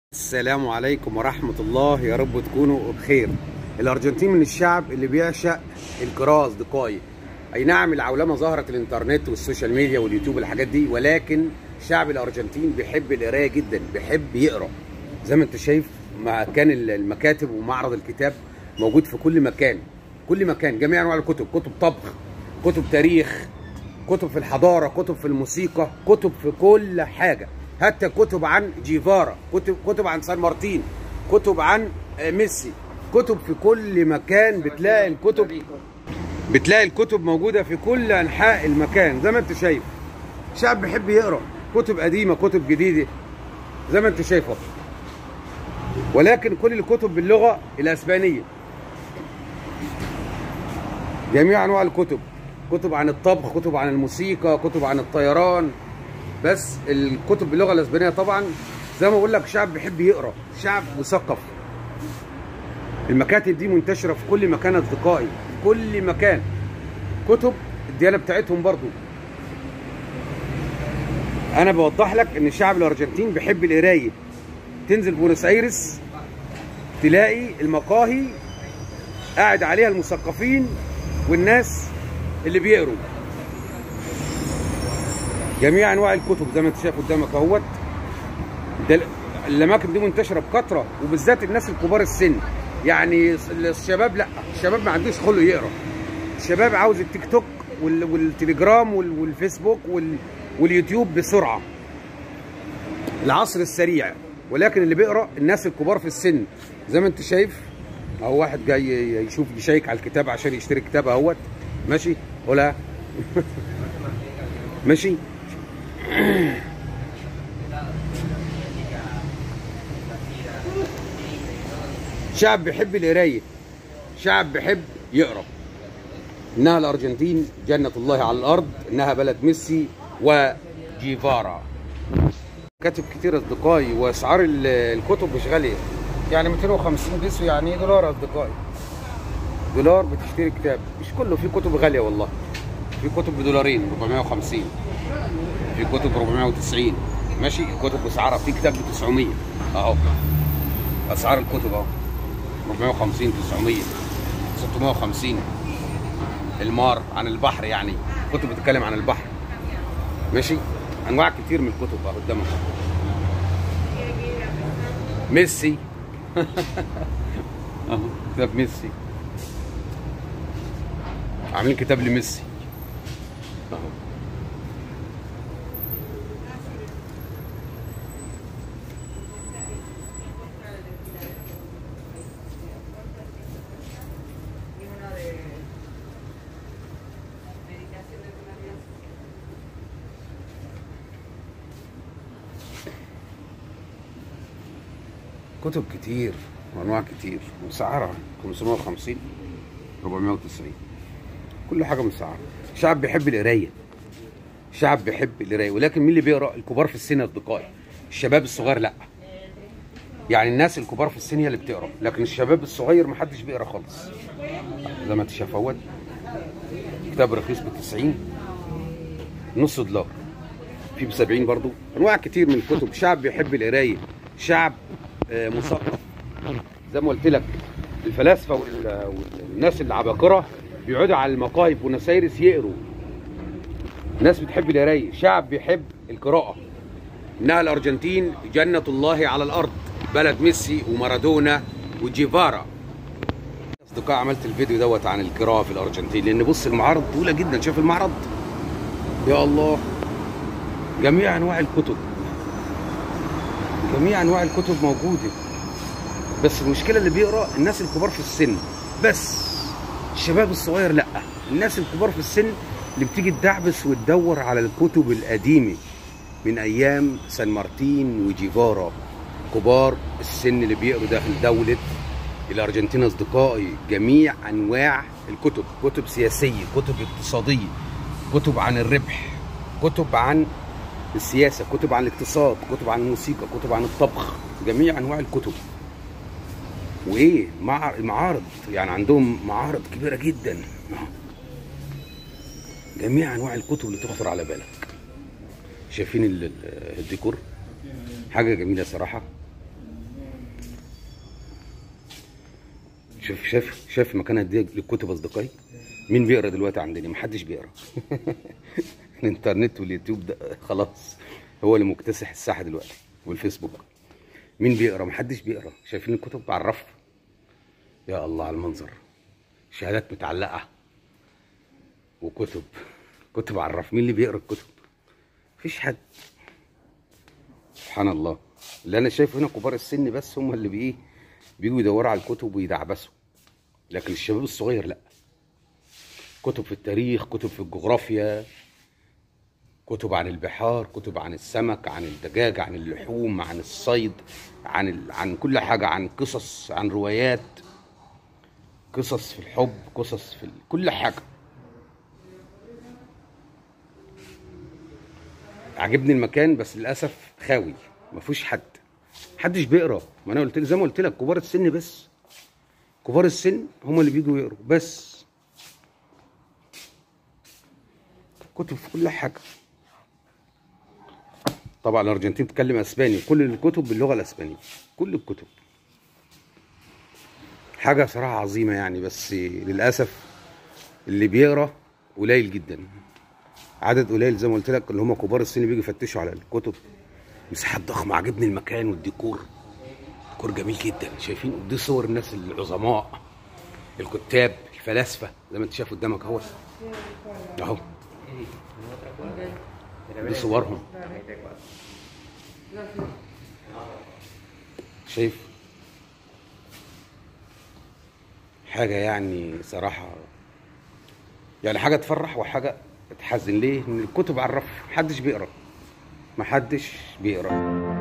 السلام عليكم ورحمة الله يا رب تكونوا بخير الأرجنتين من الشعب اللي بيعشق القراءة أصدقائي أي نعم العولمة ظهرت الإنترنت والسوشيال ميديا واليوتيوب والحاجات دي ولكن شعب الأرجنتين بيحب القراية جدا بيحب يقرأ زي ما أنت شايف مكان المكاتب ومعرض الكتاب موجود في كل مكان كل مكان جميع أنواع الكتب كتب طبخ كتب تاريخ كتب في الحضارة كتب في الموسيقى كتب في كل حاجة حتى كتب عن جيفارا كتب كتب عن سان مارتين كتب عن ميسي كتب في كل مكان بتلاقي الكتب بتلاقي الكتب موجودة في كل أنحاء المكان زي ما أنت شايف الشعب بيحب يقرأ كتب قديمة كتب جديدة زي ما أنت شايف ولكن كل الكتب باللغة الأسبانية جميع أنواع الكتب كتب عن الطبخ كتب عن الموسيقى كتب عن الطيران بس الكتب باللغه الاسبانيه طبعا زي ما بقول لك شعب بيحب يقرا شعب مثقف المكاتب دي منتشره في كل مكان اصدقائي في كل مكان كتب الديانه بتاعتهم برضو انا بوضح لك ان الشعب الارجنتين بيحب القرايه تنزل بونس ايرس تلاقي المقاهي قاعد عليها المثقفين والناس اللي بيقروا جميع انواع الكتب زي ما انت شايف قدامك اهوت الاماكن دي منتشره بكثره وبالذات الناس الكبار السن يعني الشباب لا الشباب ما عندوش خلق يقرا الشباب عاوز التيك توك والتليجرام والفيسبوك واليوتيوب بسرعه العصر السريع ولكن اللي بيقرا الناس الكبار في السن زي ما انت شايف اهو واحد جاي يشوف يشيك على الكتاب عشان يشتري كتاب اهوت ماشي ولا ماشي شعب بيحب القرايه شعب بيحب يقرا انها الارجنتين جنه الله على الارض انها بلد ميسي وجيفارا كاتب كتير اصدقائي واسعار الكتب مش غاليه يعني 250 بيسو يعني دولار اصدقائي دولار بتشتري كتاب مش كله في كتب غاليه والله في كتب بدولارين 450 في كتب 490 ماشي الكتب باسعارها في كتاب ب 900 اهو اسعار الكتب اهو 450 900 650 المار عن البحر يعني كتب بتتكلم عن البحر ماشي انواع كتير من الكتب اهو قدامك ميسي اهو كتاب ميسي عاملين كتاب لميسي اهو كتب كتير وانواع كتير مسعره 550 490 كل حاجه مسعره شعب بيحب القرايه شعب بيحب القرايه ولكن مين اللي بيقرا الكبار في السن اصدقائي الشباب الصغير لا يعني الناس الكبار في السن هي اللي بتقرا لكن الشباب الصغير ما حدش بيقرا خالص زي ما انت شايف اهوت كتاب رخيص ب 90 نص دولار في ب 70 برضو انواع كتير من الكتب شعب بيحب القرايه شعب مثقف زي ما قلت لك الفلاسفه والناس العباقره بيقعدوا على المقاهي في بونس ايرس يقروا ناس بتحب القرايه شعب بيحب القراءه انها الارجنتين جنه الله على الارض بلد ميسي ومارادونا وجيفارا اصدقائي عملت الفيديو دوت عن القراءه في الارجنتين لان بص المعارض طويله جدا شوف المعرض يا الله جميع انواع الكتب جميع انواع الكتب موجوده بس المشكله اللي بيقرا الناس الكبار في السن بس الشباب الصغير لا الناس الكبار في السن اللي بتيجي تدعبس وتدور على الكتب القديمه من ايام سان مارتين وجيفارا كبار السن اللي بيقروا داخل دوله الارجنتين اصدقائي جميع انواع الكتب كتب سياسيه كتب اقتصاديه كتب عن الربح كتب عن السياسه كتب عن الاقتصاد كتب عن الموسيقى كتب عن الطبخ جميع انواع الكتب وايه مع المعارض يعني عندهم معارض كبيره جدا جميع انواع الكتب اللي تخطر على بالك شايفين ال- ال- الديكور حاجه جميله صراحه شوف شايف شايف مكانها دي للكتب اصدقائي مين بيقرا دلوقتي عندنا محدش بيقرا الانترنت واليوتيوب ده خلاص هو اللي مكتسح الساحه دلوقتي والفيسبوك مين بيقرا محدش بيقرا شايفين الكتب على الرف يا الله على المنظر شهادات متعلقه وكتب كتب على الرف مين اللي بيقرا الكتب مفيش حد سبحان الله اللي انا شايفه هنا كبار السن بس هم اللي بيه بيجوا يدوروا على الكتب ويدعبسوا لكن الشباب الصغير لا كتب في التاريخ كتب في الجغرافيا كتب عن البحار كتب عن السمك عن الدجاج عن اللحوم عن الصيد عن ال... عن كل حاجة عن قصص عن روايات قصص في الحب قصص في ال... كل حاجة عجبني المكان بس للاسف خاوي ما فيهوش حد محدش بيقرا ما انا قلت لك زي ما قلت لك كبار السن بس كبار السن هم اللي بيجوا يقروا بس كتب في كل حاجه طبعا الارجنتين بتتكلم اسباني كل الكتب باللغه الاسبانيه كل الكتب حاجه صراحه عظيمه يعني بس للاسف اللي بيقرا قليل جدا عدد قليل زي ما قلت لك اللي هم كبار السن بيجوا يفتشوا على الكتب مساحات ضخمه عجبني المكان والديكور ديكور جميل جدا شايفين دي صور الناس العظماء الكتاب الفلاسفه زي ما انت شايف قدامك اهو اهو دي صورهم شايف حاجه يعني صراحه يعني حاجه تفرح وحاجه تحزن ليه ان الكتب على الرف محدش بيقرا محدش بيقرا